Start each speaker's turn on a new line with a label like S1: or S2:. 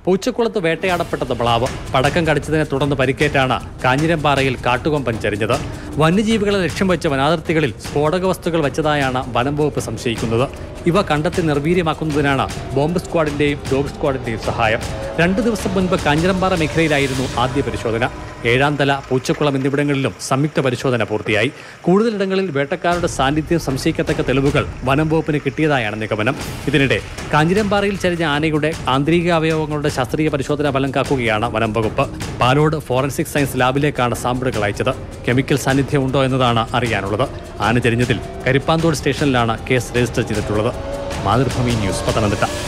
S1: പൂച്ചക്കുളത്ത് വേട്ടയാടപ്പെട്ടത് മ്ലാവ് പടക്കം കടിച്ചതിനെ തുടർന്ന് പരിക്കേറ്റാണ് കാഞ്ഞിരമ്പാറയിൽ കാട്ടുകൊമ്പൻ ചരിഞ്ഞത് വന്യജീവികളെ ലക്ഷ്യം വെച്ച വനാതിർത്തികളിൽ സ്ഫോടക വസ്തുക്കൾ വെച്ചതായാണ് വനം വകുപ്പ് സംശയിക്കുന്നത് ഇവ കണ്ടെത്തി നിർവീര്യമാക്കുന്നതിനാണ് ബോംബ് സ്ക്വാഡിന്റെയും ഡോഗ് സ്ക്വാഡിന്റെയും സഹായം രണ്ടു ദിവസം മുൻപ് കാഞ്ഞിരമ്പാറ മേഖലയിലായിരുന്നു ആദ്യ പരിശോധന ഏഴാം തല പൂച്ചക്കുളം എന്നിവിടങ്ങളിലും സംയുക്ത പരിശോധന പൂർത്തിയായി കൂടുതലിടങ്ങളിൽ വേട്ടക്കാരുടെ സാന്നിധ്യം സംശയിക്കത്തക്ക തെളിവുകൾ വനം വകുപ്പിന് കിട്ടിയതായാണ് നിഗമനം ഇതിനിടെ കാഞ്ഞിരമ്പാറയിൽ ചരിഞ്ഞ ആനയുടെ ആന്തരിക അവയവങ്ങളുടെ ശാസ്ത്രീയ പരിശോധന ഫലം കാക്കുകയാണ് വനം വകുപ്പ് പാലോട് ഫോറൻസിക് സയൻസ് ലാബിലേക്കാണ് സാമ്പിളുകൾ അയച്ചത് കെമിക്കൽ സാന്നിധ്യം ഉണ്ടോ എന്നതാണ് അറിയാനുള്ളത് ആന ചരിഞ്ഞതിൽ കരിപ്പാന്തോട് സ്റ്റേഷനിലാണ് കേസ് രജിസ്റ്റർ ചെയ്തിട്ടുള്ളത് മാതൃഭൂമി ന്യൂസ് പത്തനംതിട്ട